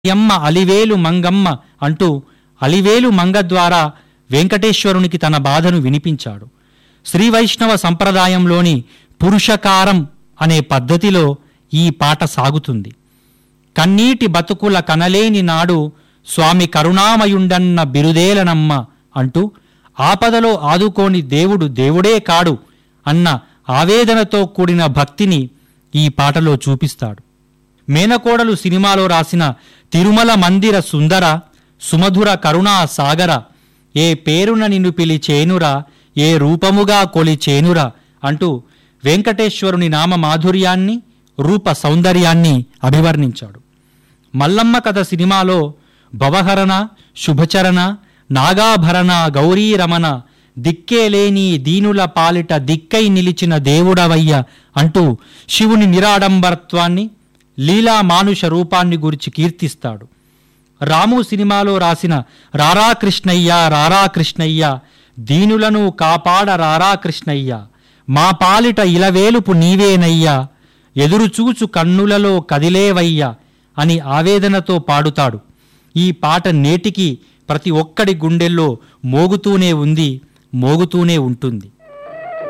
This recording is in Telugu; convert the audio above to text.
యమ్మ అలివేలు మంగమ్మ అంటూ అలివేలు మంగ ద్వారా వెంకటేశ్వరునికి తన బాధను వినిపించాడు శ్రీ వైష్ణవ సంప్రదాయంలోని పురుషకారం అనే పద్ధతిలో ఈ పాట సాగుతుంది కన్నీటి బతుకుల కనలేని నాడు స్వామి కరుణామయుండన్న బిరుదేలనమ్మ అంటూ ఆపదలో ఆదుకోని దేవుడు దేవుడే కాడు అన్న ఆవేదనతో కూడిన భక్తిని ఈ పాటలో చూపిస్తాడు మేనకోడలు సినిమాలో రాసిన తిరుమల మందిర సుందర సుమధుర కరుణా సాగర ఏ పేరున నిన్ను పిలిచేనురా ఏ రూపముగా కొలిచేనురా అంటూ వెంకటేశ్వరుని నామ మాధుర్యాన్ని రూప సౌందర్యాన్ని అభివర్ణించాడు మల్లమ్మ కథ సినిమాలో భవహరణ శుభచరణ నాగాభరణ గౌరీరమణ దిక్కేలేని దీనుల పాలిట దిక్కై నిలిచిన దేవుడవయ్య అంటూ శివుని నిరాడంబరత్వాన్ని లీలా మానుష రూపాన్ని గురించి కీర్తిస్తాడు రాము సినిమాలో రాసిన రారా కృష్ణయ్య రారా కృష్ణయ్య దీనులను కాపాడ రారా కృష్ణయ్య మా పాలిట ఇలవేలుపు నీవేనయ్యా ఎదురుచూచు కన్నులలో కదిలేవయ్యా అని ఆవేదనతో పాడుతాడు ఈ పాట నేటికి ప్రతి ఒక్కడి గుండెల్లో మోగుతూనే ఉంది మోగుతూనే ఉంటుంది